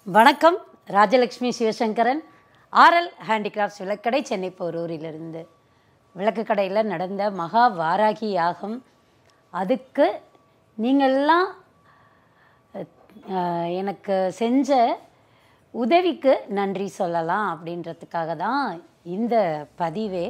வணக்கம் Rajalakshmi Sivasankaran RL handicrafts விளக்கடை சென்னை போரூரிலிருந்து விளக்கு கடையில் நடந்த மகா வாராகி யாகம் அதுக்கு நீங்கள்லாம் அஹ், எனக்கு செஞ்ச உதவிக்கு நன்றி சொல்லலாம் அப்படின்றதுக்காக தான் இந்த பதிவே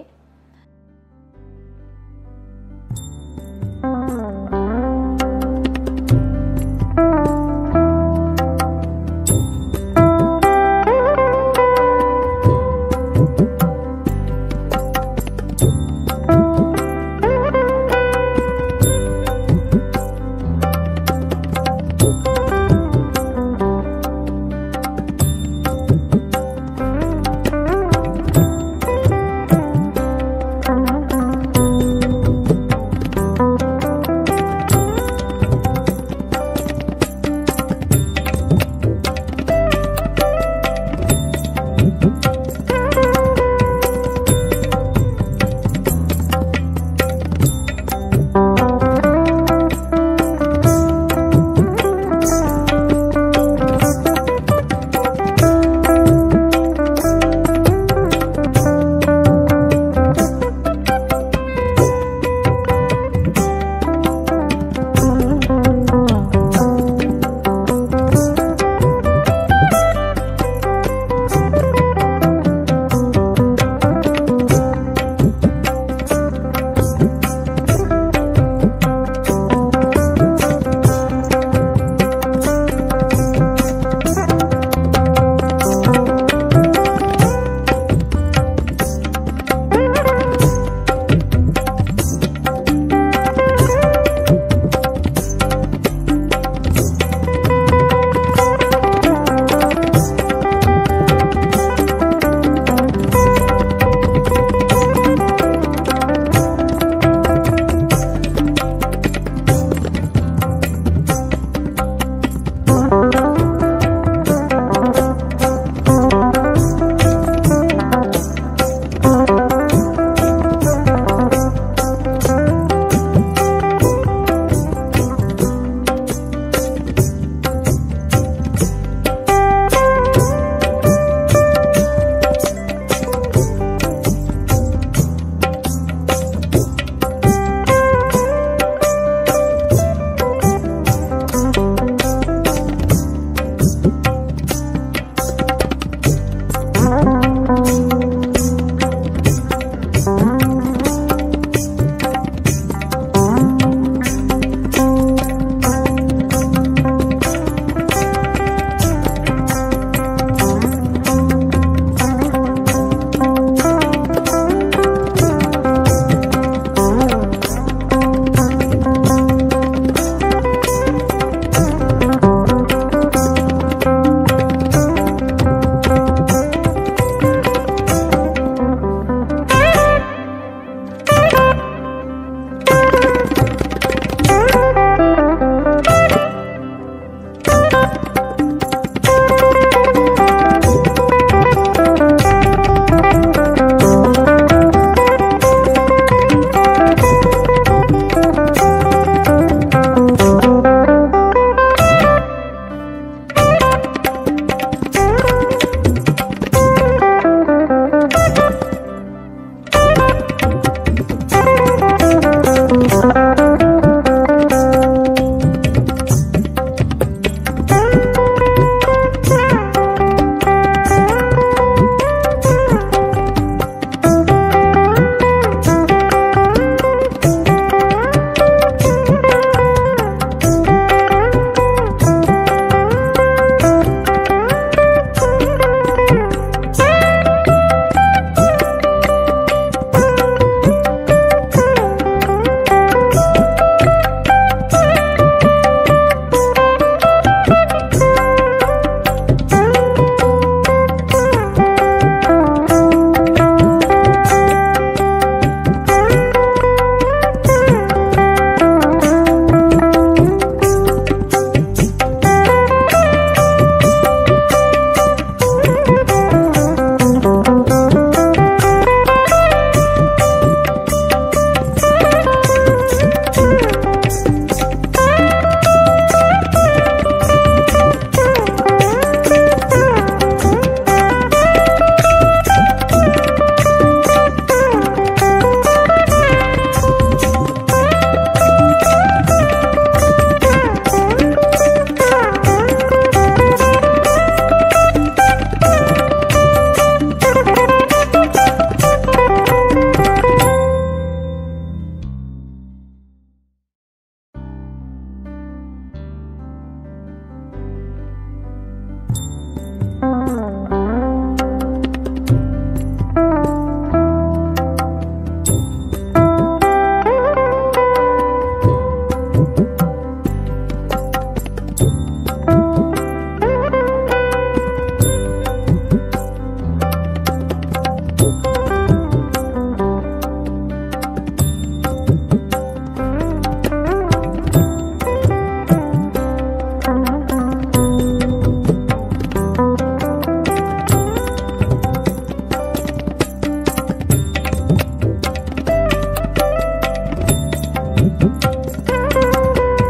ஆ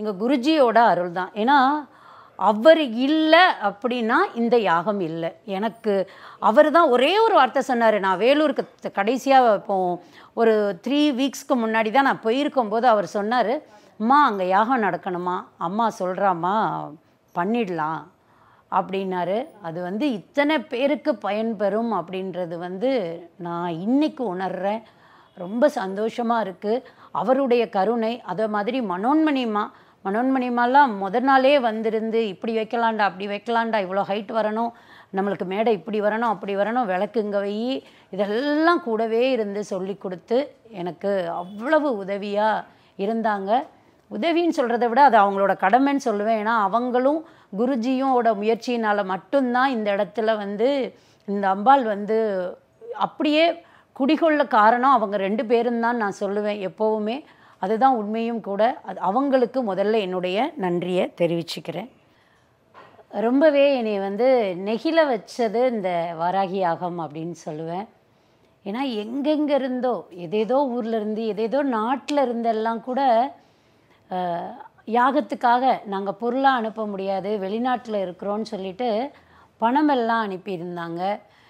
எங்கள் குருஜியோட அருள் தான் ஏன்னா அவர் இல்லை அப்படின்னா இந்த யாகம் இல்லை எனக்கு அவர் தான் ஒரே ஒரு வார்த்தை சொன்னார் நான் வேலூருக்கு கடைசியாக இப்போ ஒரு த்ரீ வீக்ஸ்க்கு முன்னாடி தான் நான் போயிருக்கும்போது அவர் சொன்னார் அம்மா அங்கே யாகம் நடக்கணுமா அம்மா சொல்கிறாம்மா பண்ணிடலாம் அப்படின்னாரு அது வந்து இத்தனை பேருக்கு பயன்பெறும் அப்படின்றது வந்து நான் இன்னைக்கு உணர்றேன் ரொம்ப சந்தோஷமாக இருக்குது அவருடைய கருணை அதே மாதிரி மனோன்மணிமா மனோன்மணிமாலாம் முத நாளே வந்திருந்து இப்படி வைக்கலாண்டா அப்படி வைக்கலாண்டா இவ்வளோ ஹைட் வரணும் நம்மளுக்கு மேடை இப்படி வரணும் அப்படி வரணும் விளக்கு இங்கே வை இதெல்லாம் கூடவே இருந்து சொல்லி கொடுத்து எனக்கு அவ்வளவு உதவியாக இருந்தாங்க உதவின்னு சொல்கிறத விட அது அவங்களோட கடமைன்னு சொல்லுவேன் ஏன்னா அவங்களும் குருஜியோட முயற்சியினால் மட்டும்தான் இந்த இடத்துல வந்து இந்த அம்பாள் வந்து அப்படியே குடிகொள்ள காரணம் அவங்க ரெண்டு பேரும் தான் நான் சொல்லுவேன் எப்போவுமே அதுதான் உண்மையும் கூட அது அவங்களுக்கு முதல்ல என்னுடைய நன்றியை தெரிவிச்சுக்கிறேன் ரொம்பவே என்னை வந்து நெகிழ வச்சது இந்த வாராகி யாகம் அப்படின்னு சொல்லுவேன் ஏன்னா எங்கெங்க இருந்தோ எதேதோ ஊர்ல இருந்து எதேதோ நாட்டில் இருந்தெல்லாம் கூட அஹ், யாகத்துக்காக நாங்கள் பொருளாக அனுப்ப முடியாது வெளிநாட்டில் இருக்கிறோன்னு சொல்லிட்டு பணமெல்லாம் அனுப்பியிருந்தாங்க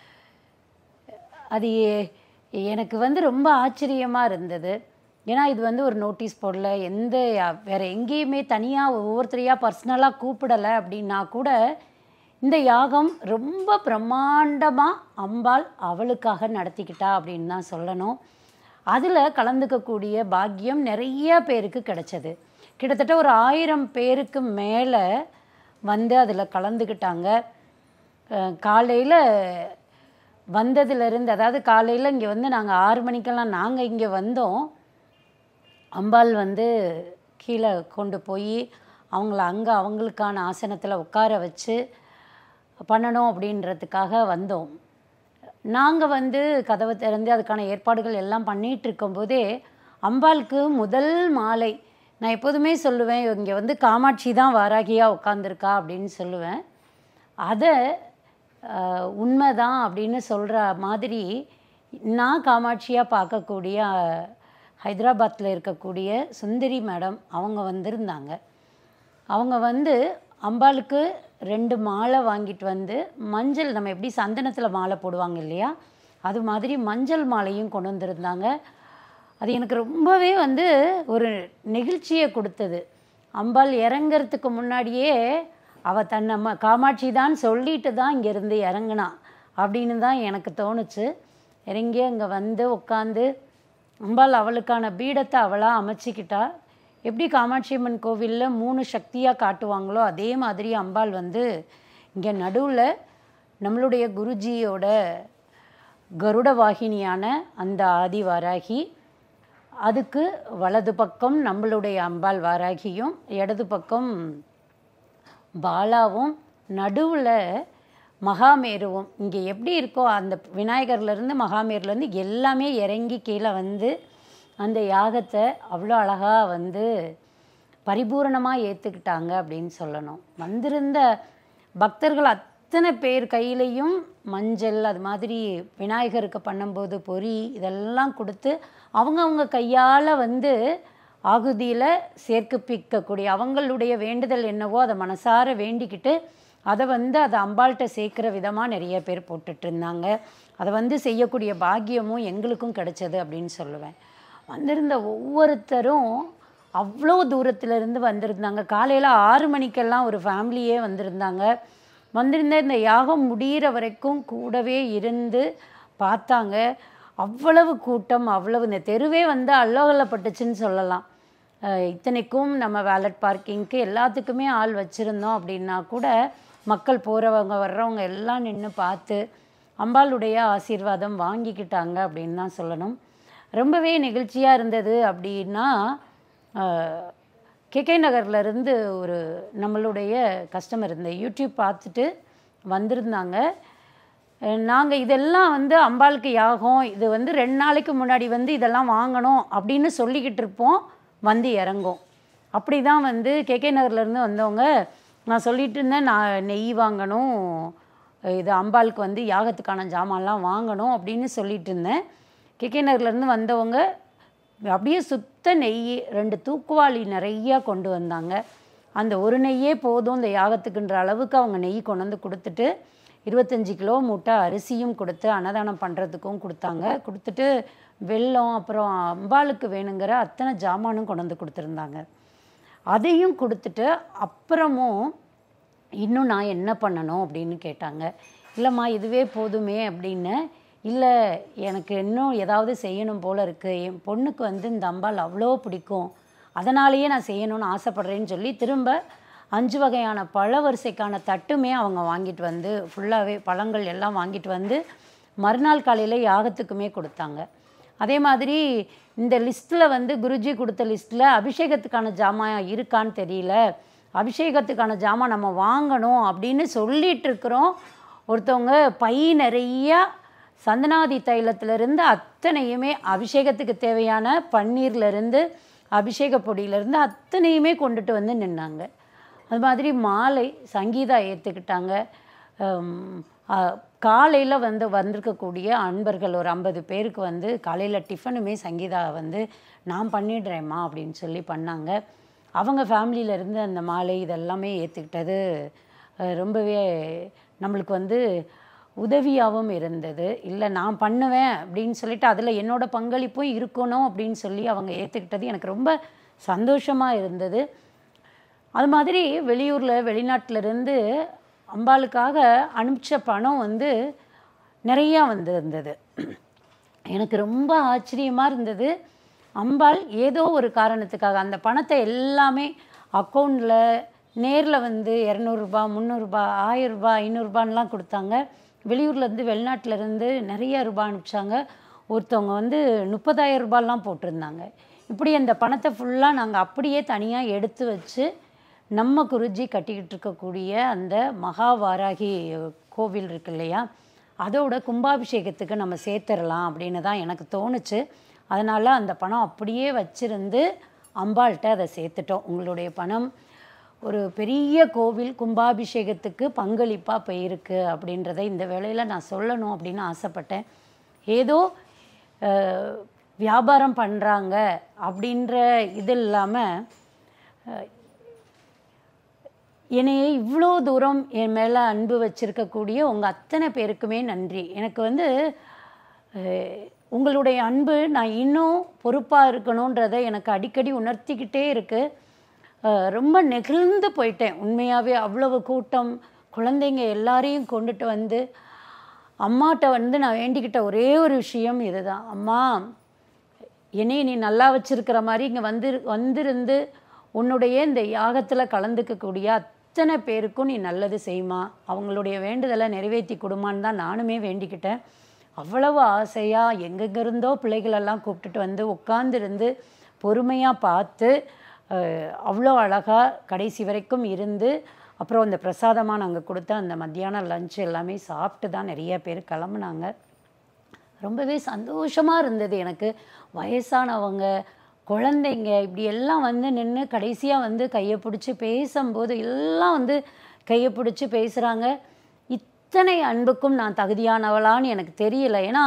அது எ- எனக்கு வந்து ரொம்ப ஆச்சரியமாக இருந்தது ஏன்னா இது வந்து ஒரு நோட்டீஸ் போடல எந்த யா- வேற எங்கேயுமே தனியாக ஒவ்வொருத்தரையாக பர்சனலாக கூப்பிடலை அப்படின்னா கூட இந்த யாகம் ரொம்ப பிரம்மாண்டமாக அம்பாள் அவளுக்காக நடத்திக்கிட்டா அப்படின்னு தான் சொல்லணும் அதில் கலந்துக்கக்கூடிய பாக்கியம் நிறைய பேருக்கு கிடைச்சது கிட்டத்தட்ட ஒரு ஆயிரம் பேருக்கு மேலே வந்து அதில் கலந்துக்கிட்டாங்க காலையில் வந்ததுலேருந்து அதாவது காலையில் இங்கே வந்து நாங்கள் ஆறு மணிக்கெல்லாம் நாங்கள் இங்கே வந்தோம் அம்பாள் வந்து கீழே கொண்டு போய் அவங்கள அங்கே அவங்களுக்கான ஆசனத்தில் உட்கார வச்சு பண்ணணும் அப்படின்றதுக்காக வந்தோம் நாங்கள் வந்து கதவை திறந்து அதுக்கான ஏற்பாடுகள் எல்லாம் பண்ணிட்டு இருக்கும்போதே அம்பாளுக்கு முதல் மாலை நான் எப்போதுமே சொல்லுவேன் இங்கே வந்து காமாட்சி தான் வாராகியாக உட்காந்துருக்கா அப்படின்னு சொல்லுவேன் அதை ஆஹ், உண்மைதான் அப்படின்னு சொல்கிற மாதிரி நான் காமாட்சியாக பார்க்கக்கூடிய ஹைதராபாத்தில் இருக்கக்கூடிய சுந்தரி மேடம் அவங்க வந்திருந்தாங்க அவங்க வந்து அம்பாளுக்கு ரெண்டு மாலை வாங்கிட்டு வந்து மஞ்சள் நம்ம எப்படி சந்தனத்தில் மாலை போடுவாங்க இல்லையா அது மாதிரி மஞ்சள் மாலையும் கொண்டு வந்திருந்தாங்க அது எனக்கு ரொம்பவே வந்து ஒரு நெகிழ்ச்சியை கொடுத்தது அம்பாள் இறங்கறதுக்கு முன்னாடியே அவள் தன்னை ம காமாட்சி தான் சொல்லிட்டு தான் இங்கேருந்து இறங்குனா அப்படின்னு தான் எனக்கு தோணுச்சு இறங்கி அங்கே வந்து உட்காந்து அம்பாள் அவளுக்கான பீடத்தை அவளாக அமைச்சிக்கிட்டா எப்படி காமாட்சி அம்மன் கோவிலில் மூணு சக்தியாக காட்டுவாங்களோ அதே மாதிரி அம்பாள் வந்து இங்கே நடுவில் நம்மளுடைய குருஜியோட கருட வாகினியான அந்த ஆதி வாராகி அதுக்கு வலது பக்கம் நம்மளுடைய அம்பாள் வாராகியும் இடது பக்கம் பாலாவும் நடுவில் மகாமேருவும் இங்கே எப்படி இருக்கோ அந்த விநாயகர்லேருந்து மகாமேருலேருந்து எல்லாமே இறங்கி கீழே வந்து அந்த யாகத்தை அவ்வளோ அழகாக வந்து பரிபூரணமாக ஏற்றுக்கிட்டாங்க அப்படின்னு சொல்லணும் வந்திருந்த பக்தர்கள் அத்தனை பேர் கையிலையும் மஞ்சள் அது மாதிரி விநாயகருக்கு பண்ணும்போது பொறி இதெல்லாம் கொடுத்து அவங்கவுங்க கையால் வந்து ஆகுதியில் சேர்க்கப்பிக்கக்கூடிய அவங்களுடைய வேண்டுதல் என்னவோ அதை மனசார வேண்டிக்கிட்டு அதை வந்து அதை அம்பாள்கிட்ட சேர்க்குற விதமாக நிறைய பேர் போட்டுட்டு இருந்தாங்க அதை வந்து செய்யக்கூடிய பாக்கியமும் எங்களுக்கும் கிடைச்சது அப்படின்னு சொல்லுவேன் வந்திருந்த ஒவ்வொருத்தரும் அவ்வளோ தூரத்துல இருந்து வந்திருந்தாங்க காலையில் ஆறு மணிக்கெல்லாம் ஒரு ஃபேமிலியே வந்திருந்தாங்க வந்திருந்த இந்த யாகம் முடிகிற வரைக்கும் கூடவே இருந்து பார்த்தாங்க அவ்வளவு கூட்டம் அவ்வளவு இந்த தெருவே வந்து அல்லோகலப்பட்டுச்சுன்னு சொல்லலாம் அஹ் இத்தனைக்கும் நம்ம வேலட் பார்க்கிங்க்கு எல்லாத்துக்குமே ஆள் வச்சுருந்தோம் அப்படின்னா கூட மக்கள் போகிறவங்க வர்றவங்க எல்லாம் நின்று பார்த்து அம்பாளுடைய ஆசீர்வாதம் வாங்கிக்கிட்டாங்க அப்படின்னு தான் சொல்லணும் ரொம்பவே நெகிழ்ச்சியாக இருந்தது அப்படின்னா கேகே நகர்லேருந்து ஒரு நம்மளுடைய கஸ்டமர் இந்த யூடியூப் பார்த்துட்டு வந்திருந்தாங்க நாங்கள் இதெல்லாம் வந்து அம்பாளுக்கு யாகம் இது வந்து ரெண்டு நாளைக்கு முன்னாடி வந்து இதெல்லாம் வாங்கணும் அப்படின்னு சொல்லிக்கிட்டு இருப்போம் வந்து இறங்கும் அப்படி தான் வந்து கேகே நகர்லேருந்து வந்தவங்க நான் சொல்லிட்டு இருந்தேன் நான் நெய் வாங்கணும் இது அம்பாளுக்கு வந்து யாகத்துக்கான ஜாமான்லாம் வாங்கணும் அப்படின்னு சொல்லிட்டு இருந்தேன் கேகே நகர்லேருந்து வந்தவங்க அப்படியே சுற்றி சுத்த நெய் ரெண்டு தூக்குவாளி நிறையா கொண்டு வந்தாங்க அந்த ஒரு நெய்யே போதும் இந்த யாகத்துக்குன்ற அளவுக்கு அவங்க நெய் கொண்டு வந்து கொடுத்துட்டு இருபத்தஞ்சி கிலோ மூட்டை அரிசியும் கொடுத்து அன்னதானம் பண்ணுறதுக்கும் கொடுத்தாங்க கொடுத்துட்டு வெல்லம் அப்புறம் அம்பாளுக்கு வேணுங்கிற அத்தனை ஜாமானும் கொண்டு வந்து கொடுத்துருந்தாங்க அதையும் கொடுத்துட்டு அப்புறமும் இன்னும் நான் என்ன பண்ணணும் அப்படின்னு கேட்டாங்க இல்லைம்மா இதுவே போதுமே அப்படின்னு இல்லை எனக்கு இன்னும் ஏதாவது செய்யணும் போல இருக்குது என் பொண்ணுக்கு வந்து இந்த அம்பாள் அவ்வளோ பிடிக்கும் அதனாலேயே நான் செய்யணும்னு ஆசைப்பட்றேன்னு சொல்லி திரும்ப அஞ்சு வகையான பழ வரிசைக்கான தட்டுமே அவங்க வாங்கிட்டு வந்து ஃபுல்லாகவே பழங்கள் எல்லாம் வாங்கிட்டு வந்து மறுநாள் காலையில் யாகத்துக்குமே கொடுத்தாங்க அதே மாதிரி இந்த லிஸ்ட்டில் வந்து குருஜி கொடுத்த லிஸ்ட்டில் அபிஷேகத்துக்கான ஜாமான் இருக்கான்னு தெரியல அபிஷேகத்துக்கான ஜாமான் நம்ம வாங்கணும் அப்படின்னு சொல்லிட்டு இருக்கிறோம் ஒருத்தவங்க பை நிறையா சந்தனாதி தைலத்திலிருந்து அத்தனையுமே அபிஷேகத்துக்கு தேவையான பன்னீர்லேருந்து அபிஷேக பொடியிலேருந்து அத்தனையுமே கொண்டுட்டு வந்து நின்னாங்க அது மாதிரி மாலை சங்கீதா ஏற்றுக்கிட்டாங்க காலையில் வந்து வந்திருக்கக்கூடிய அன்பர்கள் ஒரு ஐம்பது பேருக்கு வந்து காலையில் டிஃபனுமே சங்கீதா வந்து நான் பண்ணிடுறேம்மா அப்படின்னு சொல்லி பண்ணாங்க அவங்க ஃபேமிலியில இருந்து அந்த மாலை இதெல்லாமே ஏற்றுக்கிட்டது அஹ், ரொம்பவே நம்மளுக்கு வந்து உதவியாகவும் இருந்தது இல்லை நான் பண்ணுவேன் அப்படின்னு சொல்லிட்டு அதில் என்னோட பங்களிப்பும் இருக்கணும் அப்படின்னு சொல்லி அவங்க ஏற்றுக்கிட்டது எனக்கு ரொம்ப சந்தோஷமாக இருந்தது அது மாதிரி வெளியூரில் வெளிநாட்டிலேருந்து அம்பாளுக்காக அனுப்பிச்ச பணம் வந்து நிறையா வந்திருந்தது எனக்கு ரொம்ப ஆச்சரியமாக இருந்தது அம்பாள் ஏதோ ஒரு காரணத்துக்காக அந்த பணத்தை எல்லாமே அக்கௌண்ட்டில் நேரில் வந்து இரநூறுபா முந்நூறுரூபா ஆயிரரூபா ஐநூறுரூபான்லாம் கொடுத்தாங்க வெளியூர்லேருந்து வெளிநாட்டிலேருந்து நிறைய ரூபாய் அனுப்பிச்சாங்க ஒருத்தவங்க வந்து முப்பதாயிரம் ரூபாய்லாம் போட்டிருந்தாங்க இப்படி அந்த பணத்தை ஃபுல்லாக நாங்கள் அப்படியே தனியாக எடுத்து வச்சு நம்ம குருஜி கட்டிக்கிட்டு இருக்கக்கூடிய அந்த மகாவாராகி கோவில் இருக்கு இல்லையா அதோட கும்பாபிஷேகத்துக்கு நம்ம சேர்த்துடலாம் அப்படின்னு தான் எனக்கு தோணுச்சு அதனால் அந்த பணம் அப்படியே வச்சிருந்து அம்பாள்கிட்ட அதை சேர்த்துட்டோம் உங்களுடைய பணம் ஒரு பெரிய கோவில் கும்பாபிஷேகத்துக்கு பங்களிப்பாக போயிருக்கு அப்படின்றத இந்த வேளையில் நான் சொல்லணும் அப்படின்னு ஆசைப்பட்டேன் ஏதோ அஹ், வியாபாரம் பண்ணுறாங்க அப்படின்ற இது இல்லாமல் என்னைய இவ்வளோ தூரம் என் மேலே அன்பு வச்சிருக்கக்கூடிய உங்கள் அத்தனை பேருக்குமே நன்றி எனக்கு வந்து அஹ், உங்களுடைய அன்பு நான் இன்னும் பொறுப்பாக இருக்கணுன்றதை எனக்கு அடிக்கடி உணர்த்திக்கிட்டே இருக்குது ரொம்ப நெகிழ்ந்து போயிட்டேன் உண்மையாகவே அவ்வளவு கூட்டம் குழந்தைங்க எல்லாரையும் கொண்டுட்டு வந்து அம்மாட்ட வந்து நான் வேண்டிக்கிட்ட ஒரே ஒரு விஷயம் இதுதான் அம்மா என்னைய நீ நல்லா வச்சிருக்கிற மாதிரி இங்கே வந்து வந்திருந்து உன்னுடைய இந்த யாகத்தில் கலந்துக்கக்கூடிய அத்தனை பேருக்கும் நீ நல்லது செய்யுமா அவங்களுடைய வேண்டுதலை நிறைவேற்றி கொடுமான்னு தான் நானுமே வேண்டிக்கிட்டேன் அவ்வளவு ஆசையாக எங்கெங்கிருந்தோ பிள்ளைகளெல்லாம் கூப்பிட்டுட்டு வந்து உட்காந்துருந்து பொறுமையாக பார்த்து அஹ், அவ்வளோ அழகாக கடைசி வரைக்கும் இருந்து அப்புறம் அந்த பிரசாதமாக நாங்கள் கொடுத்த அந்த மத்தியானம் லஞ்ச் எல்லாமே சாப்பிட்டு தான் நிறைய பேர் கிளம்புனாங்க ரொம்பவே சந்தோஷமாக இருந்தது எனக்கு வயசானவங்க குழந்தைங்க இப்படி எல்லாம் வந்து நின்று கடைசியாக வந்து கையை பிடிச்சி பேசும்போது எல்லாம் வந்து கையை பிடிச்சி பேசுகிறாங்க இத்தனை அன்புக்கும் நான் தகுதியானவளான்னு எனக்கு தெரியல ஏன்னா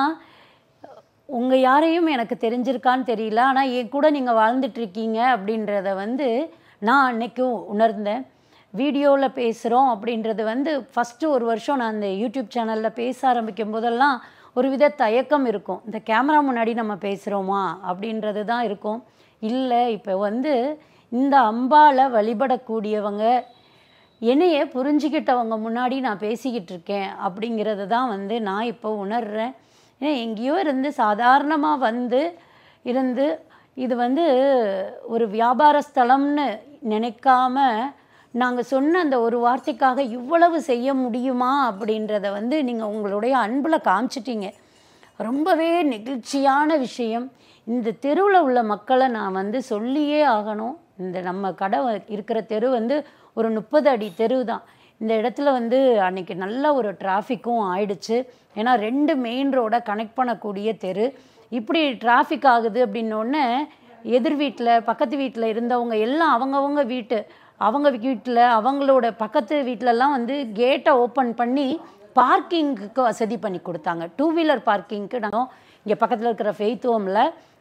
உங்கள் யாரையும் எனக்கு தெரிஞ்சிருக்கான்னு தெரியல ஆனால் என் கூட நீங்கள் வாழ்ந்துட்டுருக்கீங்க அப்படின்றத வந்து நான் அன்னைக்கும் உணர்ந்தேன் வீடியோவில் பேசுகிறோம் அப்படின்றது வந்து ஃபஸ்ட்டு ஒரு வருஷம் நான் அந்த யூடியூப் சேனலில் பேச ஆரம்பிக்கும் போதெல்லாம் ஒரு வித தயக்கம் இருக்கும் இந்த கேமரா முன்னாடி நம்ம பேசுகிறோமா அப்படின்றது தான் இருக்கும் இல்லை இப்போ வந்து இந்த அம்பால வழிபடக்கூடியவங்க என்னைய புரிஞ்சுக்கிட்டவங்க முன்னாடி நான் பேசிக்கிட்டு இருக்கேன் அப்படிங்கிறது தான் வந்து நான் இப்போ உணர்றேன் ஏன்னா எங்கேயோ இருந்து சாதாரணமாக வந்து இருந்து இது வந்து ஒரு வியாபார ஸ்தலம்னு நினைக்காம நாங்கள் சொன்ன அந்த ஒரு வார்த்தைக்காக இவ்வளவு செய்ய முடியுமா அப்படின்றத வந்து நீங்கள் உங்களுடைய அன்பில் காமிச்சிட்டீங்க ரொம்பவே நெகிழ்ச்சியான விஷயம் இந்த தெருவில் உள்ள மக்களை நான் வந்து சொல்லியே ஆகணும் இந்த நம்ம கடை வ- இருக்கிற தெரு வந்து ஒரு முப்பது அடி தெரு தான் இந்த இடத்துல வந்து அன்னைக்கு நல்ல ஒரு டிராஃபிக்கும் ஆயிடுச்சு ஏன்னா ரெண்டு மெயின் ரோட கனெக்ட் பண்ணக்கூடிய தெரு இப்படி டிராஃபிக் ஆகுது அப்படின்னோடனே எதிர் வீட்டில் பக்கத்து வீட்டில் இருந்தவங்க எல்லாம் அவங்கவங்க வீட்டு அவங்க வீட்டில் அவங்களோட பக்கத்து வீட்டிலலாம் வந்து கேட்டை ஓப்பன் பண்ணி பார்க்கிங்க்கு வசதி பண்ணி கொடுத்தாங்க டூ வீலர் பார்க்கிங்க்கு நாங்கள் இங்கே பக்கத்தில் இருக்கிற ஃபெய்த்துவமில்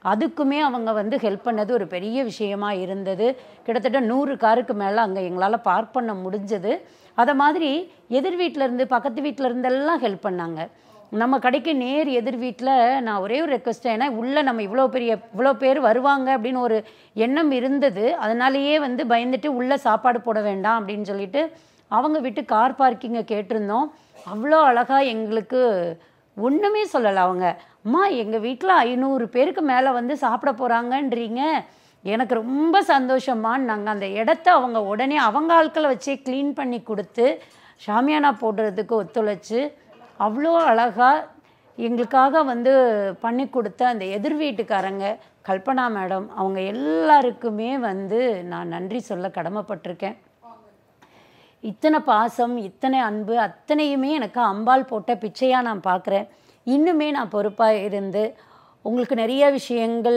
அதுக்குமே அவங்க வந்து ஹெல்ப் பண்ணது ஒரு பெரிய விஷயமா இருந்தது கிட்டத்தட்ட நூறு காருக்கு மேலே அங்கே எங்களால் பார்க் பண்ண முடிஞ்சது அதை மாதிரி எதிர் வீட்டில் இருந்து பக்கத்து வீட்டில் இருந்தெல்லாம் ஹெல்ப் பண்ணாங்க நம்ம கடைக்கு நேர் எதிர் வீட்டில் நான் ஒரே ஒரு ரெக்வஸ்ட் ஏன்னா உள்ளே நம்ம இவ்வளோ பெரிய இவ்வளோ பேர் வருவாங்க அப்படின்னு ஒரு எண்ணம் இருந்தது அதனாலேயே வந்து பயந்துட்டு உள்ளே சாப்பாடு போட வேண்டாம் அப்படின்னு சொல்லிட்டு அவங்க விட்டு கார் பார்க்கிங்கை கேட்டிருந்தோம் அவ்வளோ அழகாக எங்களுக்கு ஒன்றுமே சொல்லலை அவங்க அம்மா எங்கள் வீட்டில் ஐநூறு பேருக்கு மேலே வந்து சாப்பிட போகிறாங்கன்றீங்க எனக்கு ரொம்ப சந்தோஷமான்னு நாங்கள் அந்த இடத்த அவங்க உடனே அவங்க ஆட்களை வச்சே க்ளீன் பண்ணி கொடுத்து ஷாமியானா போடுறதுக்கு ஒத்துழைச்சு அவ்வளோ அழகாக எங்களுக்காக வந்து பண்ணி கொடுத்த அந்த எதிர் வீட்டுக்காரங்க கல்பனா மேடம் அவங்க எல்லாருக்குமே வந்து நான் நன்றி சொல்ல கடமைப்பட்டிருக்கேன் இத்தனை பாசம் இத்தனை அன்பு அத்தனையுமே எனக்கு அம்பாள் போட்ட பிச்சையாக நான் பார்க்குறேன் இன்னுமே நான் பொறுப்பாக இருந்து உங்களுக்கு நிறைய விஷயங்கள்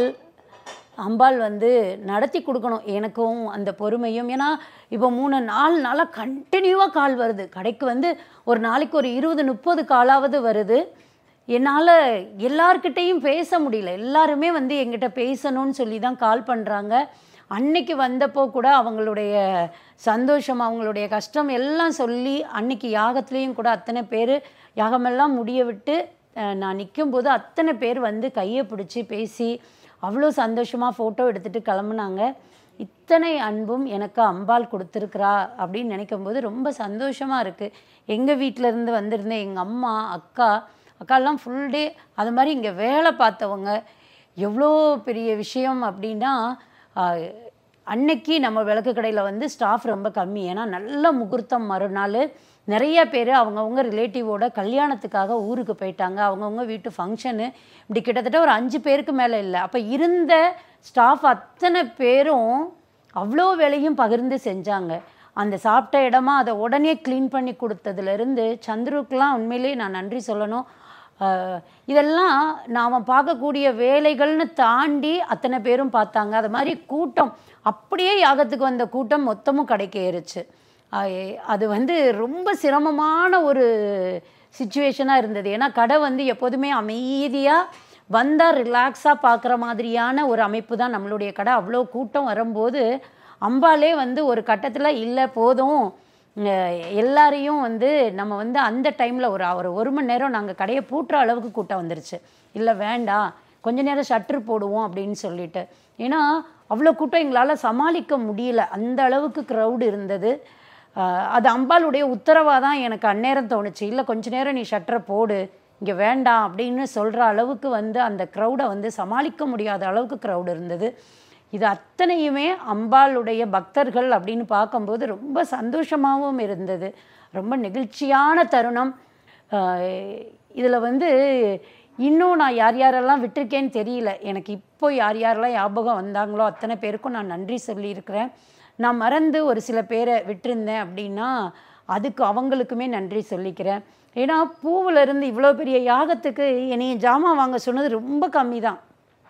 அம்பாள் வந்து நடத்தி கொடுக்கணும் எனக்கும் அந்த பொறுமையும் ஏன்னா இப்போ மூணு நாலு நாளாக கண்டினியூவாக கால் வருது கடைக்கு வந்து ஒரு நாளைக்கு ஒரு இருபது முப்பது காலாவது வருது என்னால் எல்லார்கிட்டேயும் பேச முடியல எல்லாருமே வந்து எங்கிட்ட பேசணும்னு சொல்லி தான் கால் பண்ணுறாங்க அன்னைக்கு வந்தப்போ கூட அவங்களுடைய சந்தோஷம் அவங்களுடைய கஷ்டம் எல்லாம் சொல்லி அன்னைக்கு யாகத்துலேயும் கூட அத்தனை பேர் யாகமெல்லாம் முடிய விட்டு அஹ், நான் நிற்கும்போது அத்தனை பேர் வந்து கையை பிடிச்சி பேசி அவ்வளோ சந்தோஷமாக ஃபோட்டோ எடுத்துகிட்டு கிளம்புனாங்க இத்தனை அன்பும் எனக்கு அம்பாள் கொடுத்துருக்குறா அப்படின்னு நினைக்கும்போது ரொம்ப சந்தோஷமாக இருக்குது எங்கள் வீட்டிலேருந்து வந்திருந்த எங்கள் அம்மா அக்கா அக்காலாம் ஃபுல் டே அது மாதிரி இங்கே வேலை பார்த்தவங்க எவ்வளோ பெரிய விஷயம் அப்படின்னா ஆஹ், அன்னைக்கு நம்ம விளக்கு கடையில் வந்து ஸ்டாஃப் ரொம்ப கம்மி ஏன்னா நல்ல முகூர்த்தம் மறுநாள் நிறைய பேர் அவங்கவுங்க ரிலேட்டிவோட கல்யாணத்துக்காக ஊருக்கு போயிட்டாங்க அவங்கவுங்க வீட்டு ஃபங்க்ஷனு இப்படி கிட்டத்தட்ட ஒரு அஞ்சு பேருக்கு மேலே இல்லை அப்போ இருந்த ஸ்டாஃப் அத்தனை பேரும் அவ்வளோ வேலையும் பகிர்ந்து செஞ்சாங்க அந்த சாப்பிட்ட இடமா அதை உடனே க்ளீன் பண்ணி கொடுத்ததுலேருந்து சந்துருக்கெலாம் உண்மையிலேயே நான் நன்றி சொல்லணும் ஆஹ் இதெல்லாம் நாம் பார்க்கக்கூடிய வேலைகள்னு தாண்டி அத்தனை பேரும் பார்த்தாங்க அது மாதிரி கூட்டம் அப்படியே யாகத்துக்கு வந்த கூட்டம் மொத்தமும் கடைக்கு ஏறுச்சு ஆஹ் அது வந்து ரொம்ப சிரமமான ஒரு சுச்சுவேஷனாக இருந்தது ஏன்னா கடை வந்து எப்போதுமே அமைதியாக வந்தால் ரிலாக்ஸாக பார்க்குற மாதிரியான ஒரு அமைப்பு தான் நம்மளுடைய கடை அவ்வளோ கூட்டம் வரும்போது அம்பாலே வந்து ஒரு கட்டத்தில் இல்லை போதும் அஹ் எல்லாரையும் வந்து நம்ம வந்து அந்த டைமில் ஒரு ஒரு ஒரு மணி நேரம் நாங்கள் கடையை பூட்டுற அளவுக்கு கூட்டம் வந்துருச்சு இல்லை வேண்டாம் கொஞ்ச நேரம் ஷட்ரு போடுவோம் அப்படின்னு சொல்லிட்டு ஏன்னா அவ்வளோ கூட்டம் எங்களால் சமாளிக்க முடியல அந்த அளவுக்கு க்ரௌடு இருந்தது அஹ் அது அம்பாளுடைய உத்தரவாக தான் எனக்கு அந்நேரம் தோணுச்சு இல்லை கொஞ்ச நேரம் நீ ஷட்டரை போடு இங்கே வேண்டாம் அப்படின்னு சொல்கிற அளவுக்கு வந்து அந்த க்ரௌடை வந்து சமாளிக்க முடியாத அளவுக்கு க்ரௌடு இருந்தது இது அத்தனையுமே அம்பாளுடைய பக்தர்கள் அப்படின்னு பார்க்கும்போது ரொம்ப சந்தோஷமாகவும் இருந்தது ரொம்ப நெகிழ்ச்சியான தருணம் இதில் வந்து இன்னும் நான் யார் யாரெல்லாம் விட்டிருக்கேன்னு தெரியல எனக்கு இப்போ யார் யாரெல்லாம் ஞாபகம் வந்தாங்களோ அத்தனை பேருக்கும் நான் நன்றி சொல்லியிருக்கிறேன் நான் மறந்து ஒரு சில பேரை விட்டிருந்தேன் அப்படின்னா அதுக்கு அவங்களுக்குமே நன்றி சொல்லிக்கிறேன் ஏன்னா பூவுல இருந்து இவ்வளோ பெரிய யாகத்துக்கு என்னைய ஜாமான் வாங்க சொன்னது ரொம்ப கம்மி தான்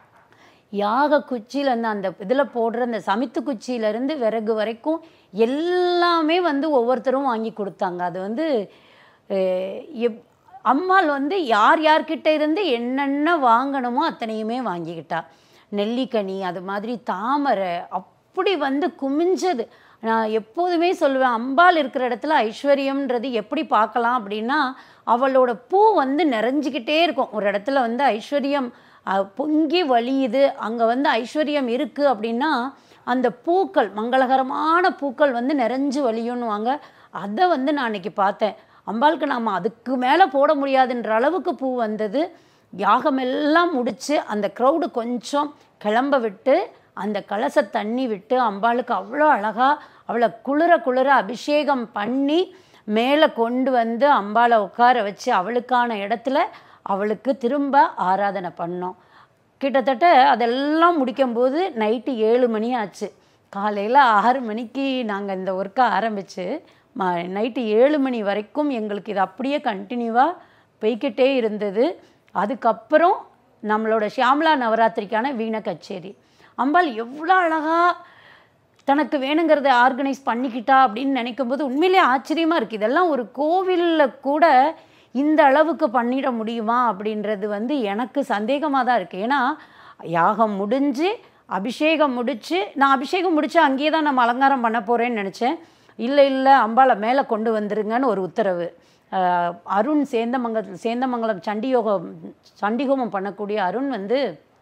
யாக குச்சியிலேருந்து அந்த இதில் போடுற அந்த சமித்து குச்சியிலேருந்து விறகு வரைக்கும் எல்லாமே வந்து ஒவ்வொருத்தரும் வாங்கி கொடுத்தாங்க அது வந்து அஹ், எப் அம்மாள் வந்து யார் யார்கிட்ட இருந்து என்னென்ன வாங்கணுமோ அத்தனையுமே வாங்கிக்கிட்டா நெல்லிக்கனி அது மாதிரி தாமரை அப்படி வந்து குமிஞ்சது நான் எப்போதுமே சொல்லுவேன் அம்பாள் இருக்கிற இடத்துல ஐஸ்வர்யம்ன்றது எப்படி பார்க்கலாம் அப்படின்னா அவளோட பூ வந்து நிறைஞ்சிக்கிட்டே இருக்கும் ஒரு இடத்துல வந்து ஐஸ்வர்யம் அஹ், பொங்கி வழியுது அங்கே வந்து ஐஸ்வர்யம் இருக்குது அப்படின்னா அந்த பூக்கள் மங்களகரமான பூக்கள் வந்து நிறைஞ்சு வழியுன்னுவாங்க அதை வந்து நான் அன்னைக்கு பார்த்தேன் அம்பாளுக்கு நாம் அதுக்கு மேலே போட முடியாதுன்ற அளவுக்கு பூ வந்தது யாகமெல்லாம் முடித்து அந்த க்ரௌடு கொஞ்சம் கிளம்ப விட்டு அந்த கலச தண்ணி விட்டு அம்பாளுக்கு அவ்வளோ அழகாக அவளை குளிர குளிர அபிஷேகம் பண்ணி மேலே கொண்டு வந்து அம்பாளை உட்கார வச்சு அவளுக்கான இடத்துல அவளுக்கு திரும்ப ஆராதனை பண்ணோம் கிட்டத்தட்ட அதெல்லாம் முடிக்கும்போது நைட்டு ஏழு மணி ஆச்சு காலையில் ஆறு மணிக்கு நாங்கள் இந்த ஒர்க்கை ஆரம்பித்து ம நைட்டு ஏழு மணி வரைக்கும் எங்களுக்கு இது அப்படியே கண்டினியூவாக போய்க்கிட்டே இருந்தது அதுக்கப்புறம் நம்மளோட ஷியாமலா நவராத்திரிக்கான வீண கச்சேரி அம்பாள் எவ்வளோ அழகாக தனக்கு வேணுங்கிறத ஆர்கனைஸ் பண்ணிக்கிட்டா அப்படின்னு நினைக்கும்போது உண்மையிலே ஆச்சரியமாக இருக்குது இதெல்லாம் ஒரு கோவிலில் கூட இந்த அளவுக்கு பண்ணிட முடியுமா அப்படின்றது வந்து எனக்கு சந்தேகமாக தான் இருக்குது ஏன்னா யாகம் முடிஞ்சு அபிஷேகம் முடிச்சு நான் அபிஷேகம் முடிச்சு அங்கேயே தான் நம்ம அலங்காரம் பண்ண போகிறேன்னு நினச்சேன் இல்லை இல்லை அம்பாளை மேலே கொண்டு வந்துருங்கன்னு ஒரு உத்தரவு அஹ், அருண் சேந்தமங்க சேந்தமங்கலம் சண்டியோகம் சண்டிகோமம் பண்ணக்கூடிய அருண் வந்து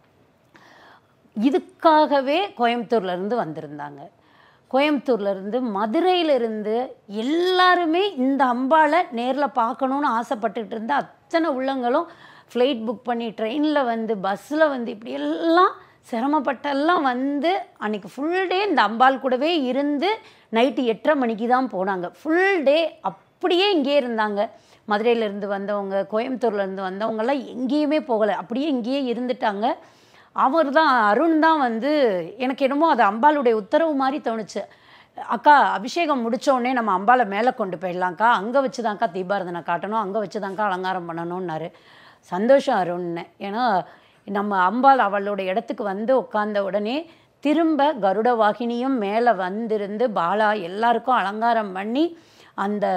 இதுக்காகவே கோயம்புத்தூர்ல இருந்து வந்திருந்தாங்க கோயம்புத்தூர்ல இருந்து மதுரையில இருந்து எல்லாருமே இந்த அம்பாளை நேரில் பார்க்கணுன்னு ஆசைப்பட்டுட்டு இருந்த அத்தனை உள்ளங்களும் ஃப்ளைட் புக் பண்ணி ட்ரெயினில் வந்து பஸ்ஸில் வந்து இப்படி எல்லாம் சிரமப்பட்டெல்லாம் வந்து அன்னைக்கு ஃபுல் டே இந்த அம்பாள் கூடவே இருந்து நைட்டு எட்டரை மணிக்கு தான் போனாங்க ஃபுல் டே அப்படியே இங்கே இருந்தாங்க மதுரையிலேருந்து வந்தவங்க கோயம்புத்தூர்லேருந்து வந்தவங்கெல்லாம் எங்கேயுமே போகலை அப்படியே இங்கேயே இருந்துட்டாங்க அவர் தான் அருண் தான் வந்து எனக்கு என்னமோ அது அம்பாளுடைய உத்தரவு மாதிரி தோணுச்சு அக்கா அபிஷேகம் முடிச்ச உடனே நம்ம அம்பாளை மேலே கொண்டு போயிடலாம்க்கா அங்கே வச்சு தான்க்கா தீபாரதனை காட்டணும் அங்கே வச்சு தான்க்கா அலங்காரம் பண்ணணும்னாரு சந்தோஷம் அருண்னு ஏன்னா நம்ம அம்பாள் அவளோட இடத்துக்கு வந்து உட்கார்ந்த உடனே திரும்ப கருட வாகினியும் மேலே வந்திருந்து பாலா எல்லாருக்கும் அலங்காரம் பண்ணி அந்த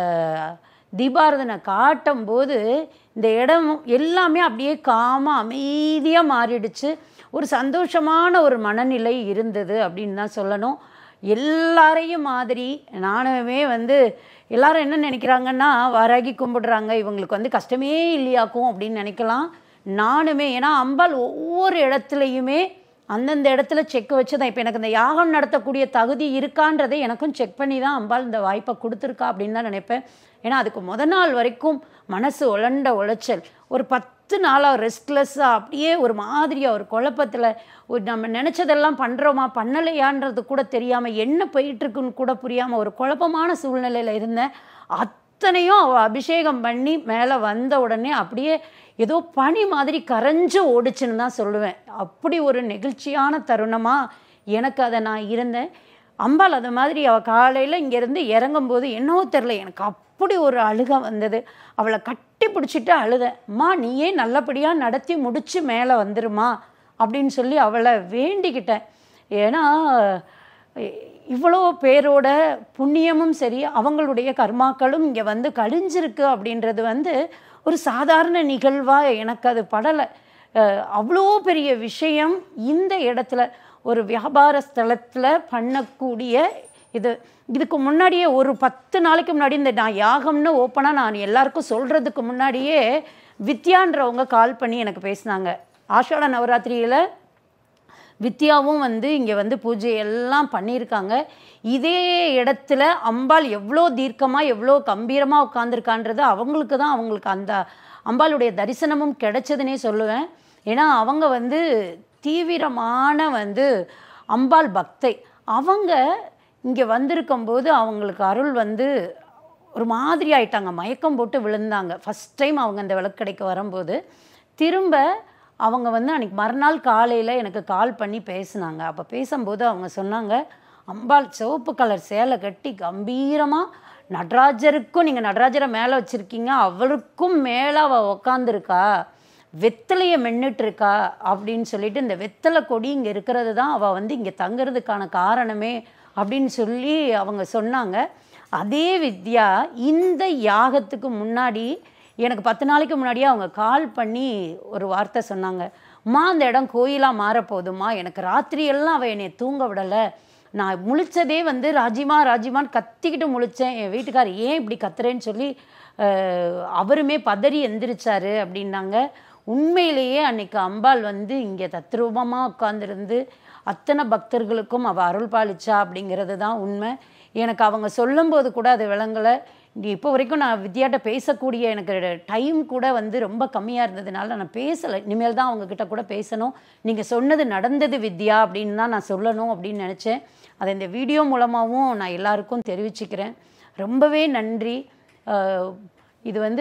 தீபாரதனை காட்டும்போது இந்த இடம் எல்லாமே அப்படியே காம அமைதியாக மாறிடுச்சு ஒரு சந்தோஷமான ஒரு மனநிலை இருந்தது அப்படின்னு தான் சொல்லணும் எல்லாரையும் மாதிரி நானுமே வந்து எல்லாரும் என்ன நினைக்கிறாங்கன்னா வாராகி கும்பிடுறாங்க இவங்களுக்கு வந்து கஷ்டமே இல்லையாக்கும் அப்படின்னு நினைக்கலாம் நானுமே ஏன்னா அம்பாள் ஒவ்வொரு இடத்துலையுமே அந்தந்த இடத்துல செக் வச்சு தான் இப்போ எனக்கு இந்த யாகம் நடத்தக்கூடிய தகுதி இருக்கான்றதை எனக்கும் செக் பண்ணி தான் அம்பாள் இந்த வாய்ப்பை கொடுத்துருக்கா அப்படின்னு தான் நினைப்பேன் ஏன்னா அதுக்கு முத நாள் வரைக்கும் மனசு உழண்ட உளைச்சல் ஒரு பத்து நாளாக ரெஸ்ட்லெஸ்ஸாக அப்படியே ஒரு மாதிரியாக ஒரு குழப்பத்தில் ஒரு நம்ம நினச்சதெல்லாம் பண்ணுறோமா பண்ணலையான்றது கூட தெரியாமல் என்ன போயிட்டுருக்குன்னு கூட புரியாமல் ஒரு குழப்பமான சூழ்நிலையில் இருந்தேன் அத்தனையும் அவள் அபிஷேகம் பண்ணி மேலே வந்த உடனே அப்படியே ஏதோ பனி மாதிரி கரைஞ்சு ஓடிச்சுன்னு தான் சொல்லுவேன் அப்படி ஒரு நெகிழ்ச்சியான தருணமாக எனக்கு அதை நான் இருந்தேன் அம்பாள் அது மாதிரி அவள் காலையில் இங்கேருந்து இறங்கும்போது என்னவோ தெரில எனக்கு அப்படி ஒரு அழுகை வந்தது அவளை கட்டி பிடிச்சிட்டு அழுதேன் அம்மா நீயே நல்லபடியாக நடத்தி முடிச்சு மேலே வந்துருமா அப்படின்னு சொல்லி அவளை வேண்டிக்கிட்டேன் ஏன்னா இவ்வளோ பேரோட புண்ணியமும் சரி அவங்களுடைய கர்மாக்களும் இங்கே வந்து கழிஞ்சிருக்கு அப்படின்றது வந்து ஒரு சாதாரண நிகழ்வாக எனக்கு அது படலை அஹ் அவ்வளோ பெரிய விஷயம் இந்த இடத்துல ஒரு வியாபார ஸ்தலத்தில் பண்ணக்கூடிய இது இதுக்கு முன்னாடியே ஒரு பத்து நாளைக்கு முன்னாடி இந்த நான் யாகம்னு ஓப்பனாக நான் எல்லாருக்கும் சொல்கிறதுக்கு முன்னாடியே வித்யான்றவங்க கால் பண்ணி எனக்கு பேசினாங்க ஆஷாட நவராத்திரியில் வித்யாவும் வந்து இங்கே வந்து பூஜை எல்லாம் பண்ணியிருக்காங்க இதே இடத்துல அம்பாள் எவ்வளோ தீர்க்கமாக எவ்வளோ கம்பீரமாக உட்காந்துருக்கான்றது அவங்களுக்கு தான் அவங்களுக்கு அந்த அம்பாளுடைய தரிசனமும் கிடைச்சதுன்னே சொல்லுவேன் ஏன்னா அவங்க வந்து தீவிரமான வந்து அம்பாள் பக்தை அவங்க இங்கே வந்திருக்கும்போது அவங்களுக்கு அருள் வந்து ஒரு மாதிரி ஆயிட்டாங்க மயக்கம் போட்டு விழுந்தாங்க ஃபஸ்ட் டைம் அவங்க அந்த விளக்கடைக்கு வரும்போது திரும்ப அவங்க வந்து அன்றைக்கி மறுநாள் காலையில் எனக்கு கால் பண்ணி பேசுனாங்க அப்போ பேசும்போது அவங்க சொன்னாங்க அம்பாள் சிவப்பு கலர் சேலை கட்டி கம்பீரமாக நடராஜருக்கும் நீங்கள் நடராஜரை மேலே வச்சுருக்கீங்க அவருக்கும் மேலே அவள் உக்காந்துருக்கா வெத்தலையை மென்னுட்டு இருக்கா அப்படின்னு சொல்லிட்டு இந்த வெத்தலை கொடி இங்கே இருக்கிறது தான் அவள் வந்து இங்கே தங்குறதுக்கான காரணமே அப்படின்னு சொல்லி அவங்க சொன்னாங்க அதே வித்யா இந்த யாகத்துக்கு முன்னாடி எனக்கு பத்து நாளைக்கு முன்னாடியே அவங்க கால் பண்ணி ஒரு வார்த்தை சொன்னாங்க அம்மா அந்த இடம் கோயிலாக மாறப்போகுதும்மா எனக்கு ராத்திரியெல்லாம் அவள் என்னை தூங்க விடலை நான் முழிச்சதே வந்து ராஜிமா ராஜிமான்னு கத்திக்கிட்டு முழிச்சேன் என் வீட்டுக்கார் ஏன் இப்படி கத்துறேன்னு சொல்லி அஹ், அவருமே பதறி எந்திரிச்சாரு அப்படின்னாங்க உண்மையிலேயே அன்னைக்கு அம்பாள் வந்து இங்கே தத்ரூபமாக உட்காந்துருந்து அத்தனை பக்தர்களுக்கும் அவள் அருள் பாலிச்சா அப்படிங்கிறது தான் உண்மை எனக்கு அவங்க சொல்லும்போது கூட அது விளங்கலை இப்போ வரைக்கும் நான் வித்யாட்ட பேசக்கூடிய எனக்கு டைம் கூட வந்து ரொம்ப கம்மியாக இருந்ததுனால நான் பேசலை இனிமேல் தான் அவங்கக்கிட்ட கூட பேசணும் நீங்கள் சொன்னது நடந்தது வித்யா அப்படின்னு தான் நான் சொல்லணும் அப்படின்னு நினச்சேன் அதை இந்த வீடியோ மூலமாகவும் நான் எல்லாருக்கும் தெரிவிச்சுக்கிறேன் ரொம்பவே நன்றி அஹ், இது வந்து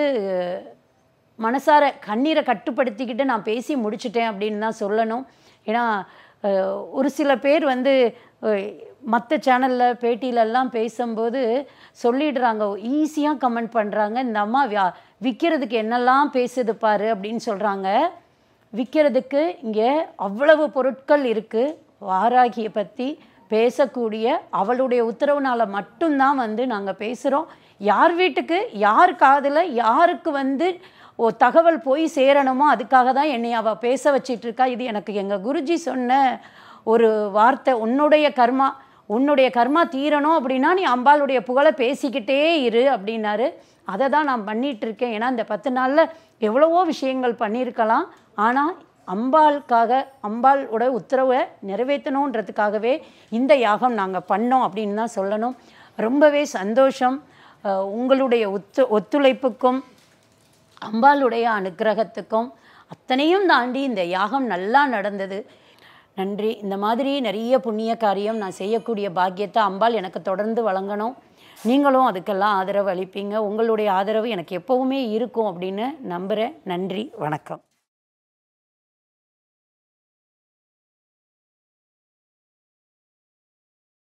மனசார கண்ணீரை கட்டுப்படுத்திக்கிட்டு நான் பேசி முடிச்சிட்டேன் அப்படின்னு தான் சொல்லணும் ஏன்னா அஹ், ஒரு சில பேர் வந்து மற்ற சேனலில் பேட்டியிலெல்லாம் பேசும்போது சொல்லிடுறாங்க ஈஸியாக கமெண்ட் பண்ணுறாங்க இந்த அம்மா வியா- விற்கிறதுக்கு என்னெல்லாம் பேசுது பாரு அப்படின்னு சொல்கிறாங்க விற்கிறதுக்கு இங்கே அவ்வளவு பொருட்கள் இருக்குது வாராகியை பற்றி பேசக்கூடிய அவளுடைய உத்தரவுனால மட்டும்தான் வந்து நாங்கள் பேசுகிறோம் யார் வீட்டுக்கு யார் காதில் யாருக்கு வந்து ஓ தகவல் போய் சேரணுமோ அதுக்காக தான் என்னை அவள் பேச வச்சிட்டு இருக்கா இது எனக்கு எங்கள் குருஜி சொன்ன ஒரு வார்த்தை உன்னுடைய கர்மா உன்னுடைய கர்மா தீரணும் அப்படின்னா நீ அம்பாளுடைய புகழை பேசிக்கிட்டே இரு அப்படின்னாரு அதை தான் நான் பண்ணிட்டு இருக்கேன் ஏன்னா இந்த பத்து நாளில் எவ்வளவோ விஷயங்கள் பண்ணியிருக்கலாம் ஆனால் அம்பாளுக்காக அம்பாளோட உத்தரவை நிறைவேற்றணுன்றதுக்காகவே இந்த யாகம் நாங்கள் பண்ணோம் அப்படின்னு தான் சொல்லணும் ரொம்பவே சந்தோஷம் அஹ் உங்களுடைய ஒத்து ஒத்துழைப்புக்கும் அம்பாளுடைய அனுக்கிரகத்துக்கும் அத்தனையும் தாண்டி இந்த யாகம் நல்லா நடந்தது நன்றி இந்த மாதிரி நிறைய புண்ணிய காரியம் நான் செய்யக்கூடிய பாக்கியத்தை அம்பாள் எனக்கு தொடர்ந்து வழங்கணும் நீங்களும் அதுக்கெல்லாம் ஆதரவு அளிப்பீங்க உங்களுடைய ஆதரவு எனக்கு எப்போவுமே இருக்கும் அப்படின்னு நம்புகிறேன் நன்றி வணக்கம்